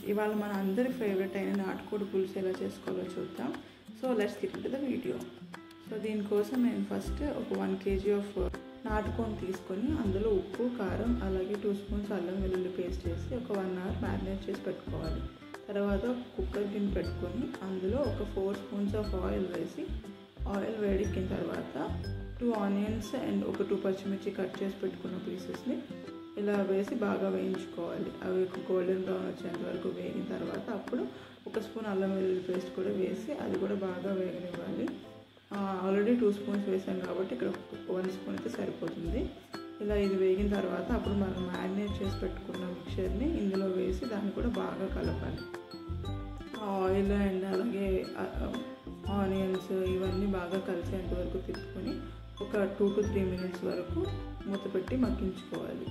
ఇవాళ మన అందరి ఫేవరెట్ అయిన నాటుకోడి పులుసు ఎలా చేసుకోవాలో చూద్దాం so let's get to the video so దీనికోసం నేను ఫస్ట్ ఒక వన్ కేజీ ఆఫ్ నాటుకోని తీసుకొని అందులో ఉప్పు కారం అలాగే టూ స్పూన్స్ అల్లం వెల్లుల్లి పేస్ట్ వేసి ఒక వన్ అవర్ మ్యారినేట్ చేసి పెట్టుకోవాలి తర్వాత కుక్కర్ గిన్నె పెట్టుకొని అందులో ఒక ఫోర్ స్పూన్స్ ఆఫ్ ఆయిల్ వేసి ఆయిల్ వేడెక్కిన తర్వాత టూ ఆనియన్స్ అండ్ ఒక టూ పచ్చిమిర్చి కట్ చేసి పెట్టుకున్న పీసెస్ని ఇలా వేసి బాగా వేయించుకోవాలి అవి గోల్డెన్ బ్రౌన్ వచ్చేంత వరకు వేగిన తర్వాత అప్పుడు ఒక స్పూన్ అల్లం వెల్లుల్లి పేస్ట్ కూడా వేసి అది కూడా బాగా వేగనివ్వాలి ఆల్రెడీ టూ స్పూన్స్ వేసాం కాబట్టి ఇక్కడ వన్ స్పూన్ అయితే సరిపోతుంది ఇలా ఇది వేగిన తర్వాత అప్పుడు మనం మ్యారినేట్ చేసి పెట్టుకున్న మిక్చర్ని ఇందులో వేసి దాన్ని కూడా బాగా కలపాలి ఆయిల్ అండ్ అలాగే ఆనియన్స్ ఇవన్నీ బాగా కలిసేంత వరకు తిప్పుకొని ఒక టూ టు త్రీ మినిట్స్ వరకు మూత పెట్టి మగ్గించుకోవాలి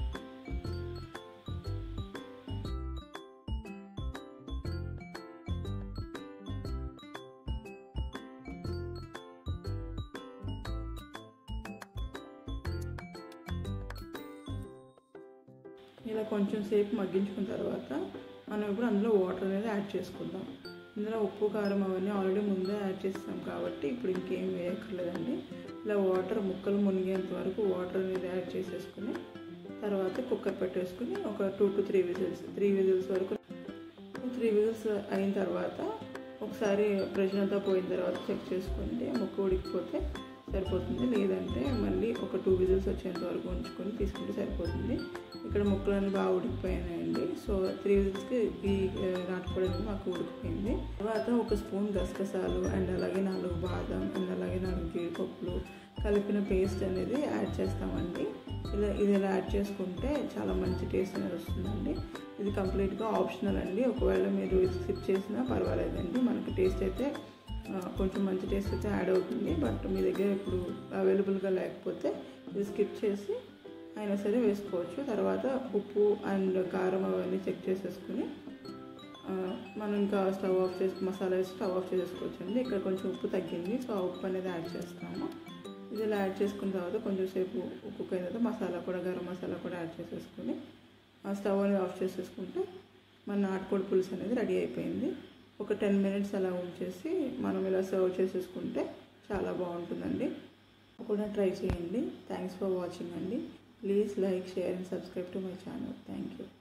ఇలా కొంచెం సేపు మగ్గించుకున్న తర్వాత మనం ఇప్పుడు అందులో వాటర్ అనేది యాడ్ చేసుకుందాం ఇందులో ఉప్పు కారం అవన్నీ ఆల్రెడీ ముందే యాడ్ చేస్తాం కాబట్టి ఇప్పుడు ఇంకేం వేయక్కర్లేదండి ఇలా వాటర్ ముక్కలు మునిగేంత వరకు వాటర్ అనేది యాడ్ చేసేసుకుని తర్వాత కుక్కర్ పెట్టేసుకుని ఒక two to three whistles three whistles వరకు త్రీ విజిల్స్ అయిన తర్వాత ఒకసారి ప్రెషర్ అంతా పోయిన తర్వాత చెక్ చేసుకోండి ముక్క ఉడికిపోతే సరిపోతుంది లేదంటే మళ్ళీ ఒక టూ విజిల్స్ వచ్చేంత వరకు ఉంచుకొని తీసుకుంటే సరిపోతుంది ఇక్కడ ముక్కలన్నీ బాగా ఉడికిపోయినాయండి సో త్రీ విజిల్స్కి ఈ నాటుకోడి అనేది మాకు ఉడికిపోయింది తర్వాత ఒక స్పూన్ గసగసాలు అండ్ అలాగే నాలుగు బాదం అండ్ అలాగే నాలుగు జీడిపప్పులు కలిపిన పేస్ట్ అనేది యాడ్ చేస్తామండి ఇలా ఇది ఇలా యాడ్ చేసుకుంటే చాలా మంచి టేస్ట్ అనేది వస్తుందండి ఇది కంప్లీట్గా ఆప్షనల్ అండి ఒకవేళ మీరు స్కిప్ చేసినా పర్వాలేదండి మనకి టేస్ట్ అయితే కొంచెం మంచి టేస్ట్ అయితే యాడ్ అవుతుంది బట్ మీ దగ్గర ఇప్పుడు అవైలబుల్గా లేకపోతే ఇది స్కిప్ చేసి అయినా సరే వేసుకోవచ్చు తర్వాత ఉప్పు అండ్ కారం అవన్నీ చెక్ చేసేసుకుని మనం ఇంకా స్టవ్ ఆఫ్ చేసి మసాలా వేసి స్టవ్ ఆఫ్ చేసేసుకోవచ్చు అండి ఇక్కడ కొంచెం ఉప్పు తగ్గింది సో ఆ ఉప్పు అనేది యాడ్ చేస్తాము ఇది ఇలా యాడ్ చేసుకున్న తర్వాత కొంచెం సేపు ఉప్పు అయిన తర్వాత మసాలా కూడా గరం మసాలా కూడా యాడ్ చేసేసుకుని ఆ స్టవ్ అనేది ఆఫ్ చేసేసుకుంటే మన నాటుకోడి పులుసు అనేది రెడీ అయిపోయింది ఒక టెన్ మినిట్స్ అలా ఉంచేసి మనం ఇలా సర్వ్ చేసేసుకుంటే చాలా బాగుంటుందండి కూడా ట్రై చేయండి థ్యాంక్స్ ఫర్ వాచింగ్ అండి please like share and subscribe to my channel thank you